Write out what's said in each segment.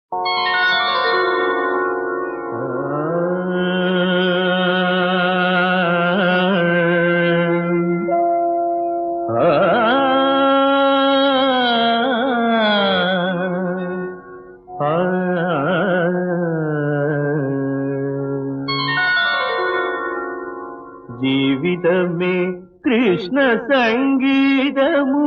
జీవితమే కృష్ణ సంగీతము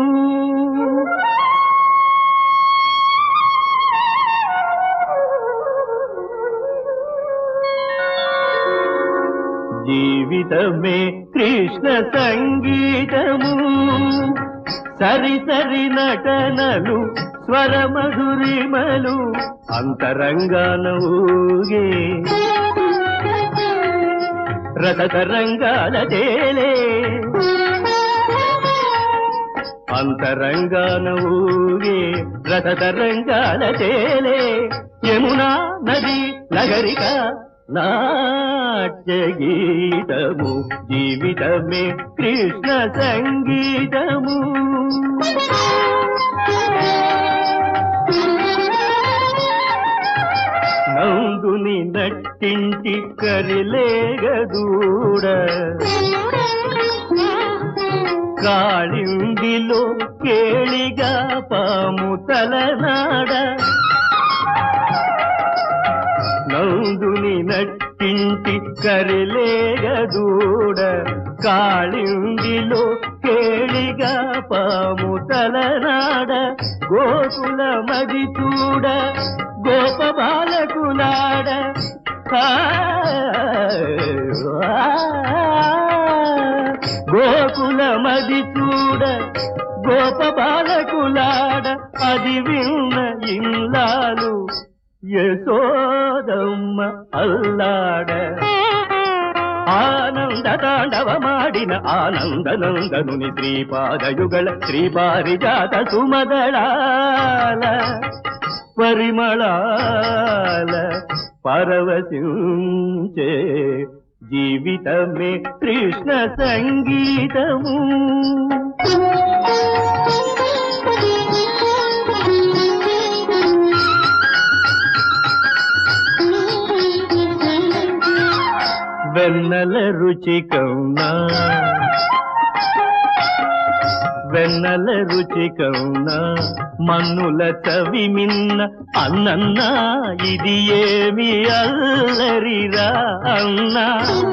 జీవితమే కృష్ణ సంగీతము సరి సరి నటనలు స్వర మధురిమలు అంతరంగాన ఊగే రసతరంగాల తేలే అంతరంగాన ఊగే రసతరంగాల తేలే యమునా నది నగరిక నాట్య గీతము జీవితమే కృష్ణ సంగీతము నందుని నట్టింటి కరిలేగదూడ కాళిందిలో కేళిగా పాము తలనాడ నందుని నట్టింటి కరిలేగదూడ కాళిందిలో కేళిగా పాము తలనాడ గోకుల మది చూడ గోప బాలకులాడ ఆ, గోకుల మది చూడ గోప బాలకులాడ అది విన్న ఇల్లాలు యశోదమ్మ అల్లాడ ఆనంద తాండవమాడిన ఆనంద నందనుని శ్రీపాదయుగళ శ్రీపారిజాత సుమదళాల పరిమళాల పరవశించే జీవితమే కృష్ణ సంగీతము వెన్నెల రుచి కౌనా వెన్నెల రుచి కౌనా మన్నుల చవి మిన్న అన్నన్నా ఇది ఏమి అల్లరిరా అన్నా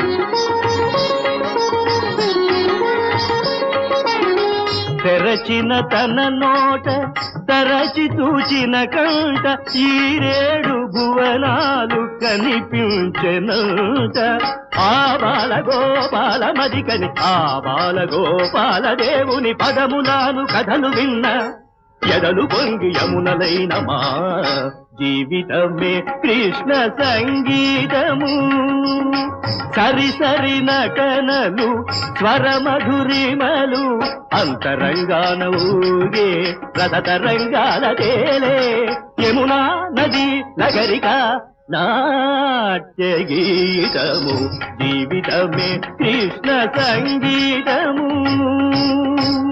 తెరచిన తన నోట తరచి చూచిన కంట ఈ రేడు భువనాలు కనిపించెనంట ఆ బాల గోపాల మదికని ఆ బాల గోపాల దేవుని పదములాను కథలు విన్న ఎదలు పొంగి యమునలైన మా జీవితమే కృష్ణ సంగీతము సరి సరి నటనలు స్వర మధురిమలు అంతరంగాన ఊగే రథతరంగాల తేలే యమునా నది నగరిక నాట్య గీతము జీవితమే కృష్ణ సంగీతము